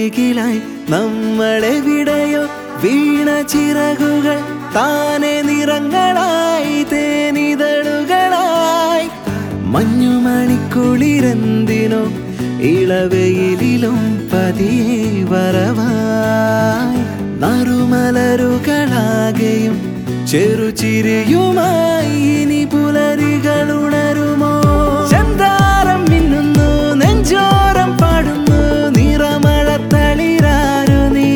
അരികിലായി നമ്മളെവിടെയോ വീണ ചിറകുകൾ താനെ നിറങ്ങളായി തേനിതളുകളായി മഞ്ഞുമണിക്കുളിരെന്തിനോ ഇളവെയിലും പതിയെ വരവായി നറുമലരുകളാകെയും ചെറുചിരിയുമായി ഇനി പുലരികൾ ഉണരുമോ ചന്താരം മിന്നുന്നു നെഞ്ചോരം പാടുന്നു നിറമഴ തളിരാരു നീ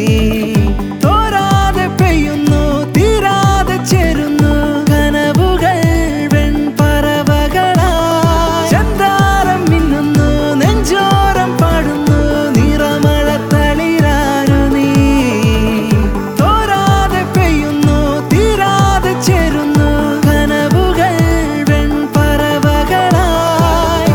തോരാതെ പെയ്യുന്നു തീരാതെ ചേരുന്നു കനവുകൾ വെൺപറവകളായി ചന്താരം മിന്നുന്നു നെഞ്ചോരം പാടുന്നു നിറമഴ തളിരാരു നീ തോരാതെ പെയ്യുന്നു തീരാതെ ചേരുന്നു കനവുകൾ വെൺപറവകളായി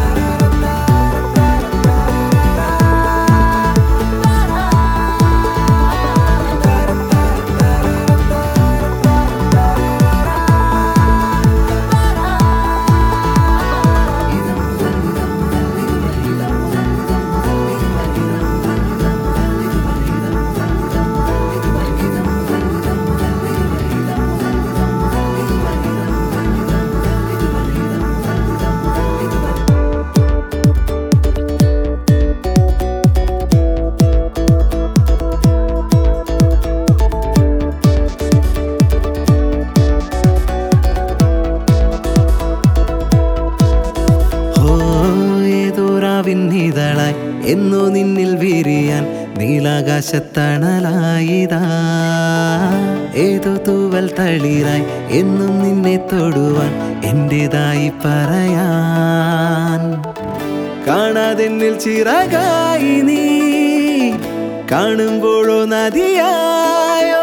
ഓ ഏതോരാവിന്നിതളായി എന്നോ നിന്നിൽ വിരിയാൻ നീലാകാശത്തണലായിതാ ഏതോ തൂവൽ തളിരായി എന്നും നിന്നെ തൊടുവാൻ എന്റേതായി പറയാൻ കാണാതെന്നിൽ ചിറകായി നീ കാണുമ്പോഴോ നദിയായോ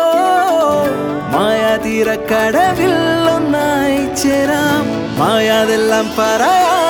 മായാതീരക്കടവിൽ ഒന്നായി ചേരാം മായാതെല്ലാം പറയാം